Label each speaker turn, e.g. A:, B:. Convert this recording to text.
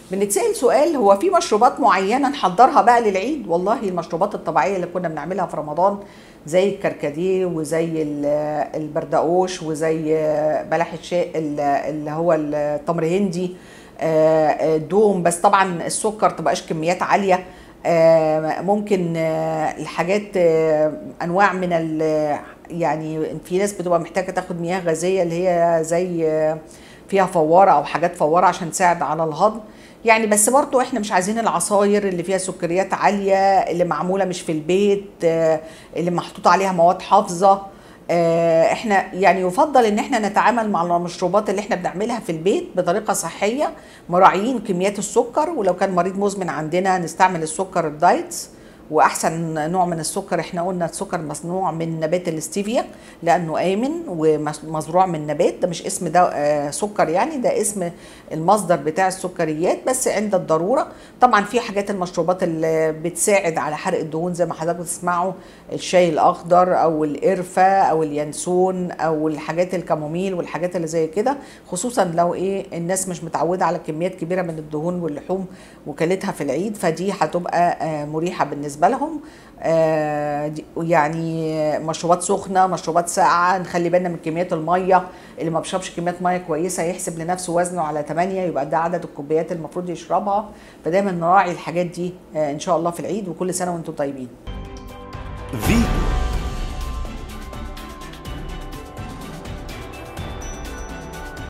A: بنتسال سؤال هو في مشروبات معينه نحضرها بقى للعيد والله المشروبات الطبيعيه اللي كنا بنعملها في رمضان زي الكركديه وزي ال- البردقوش وزي بلح الشاي ال- اللي هو التمر هندي آه، آه، دوم بس طبعا السكر تبقاش كميات عاليه آه، ممكن آه، الحاجات آه، انواع من ال يعني في ناس بتبقى محتاجه تاخد مياه غازيه اللي هي زي آه، فيها فواره او حاجات فواره عشان تساعد على الهضم يعني بس برضو احنا مش عايزين العصاير اللي فيها سكريات عاليه اللي معموله مش في البيت آه، اللي محطوط عليها مواد حافظه آه، احنا يعني يفضل ان احنا نتعامل مع المشروبات اللي احنا بنعملها في البيت بطريقه صحيه مراعيين كميات السكر ولو كان مريض مزمن عندنا نستعمل السكر الدايتس واحسن نوع من السكر احنا قلنا السكر مصنوع من نبات الاستيفيا لانه امن ومزروع من نبات ده مش اسم ده آه، سكر يعني ده اسم المصدر بتاع السكريات بس عند الضروره طبعا في حاجات المشروبات اللي بتساعد على حرق الدهون زي ما حضراتكم تسمعوا الشاي الاخضر او القرفه او اليانسون او الحاجات الكاموميل والحاجات اللي زي كده خصوصا لو ايه الناس مش متعوده على كميات كبيره من الدهون واللحوم وكلتها في العيد فدي هتبقى آه، مريحه بالنسبه لهم آه، دي- يعني مشروبات سخنه مشروبات ساقعه نخلي بالنا من كميات الميه اللي ما بيشربش كميات ميه كويسه يحسب لنفسه وزنه على 8 يبقى ده عدد الكوبايات المفروض يشربها فدايما نراعي الحاجات دي آه، ان شاء الله في العيد وكل سنه وانتم طيبين
B: فيتو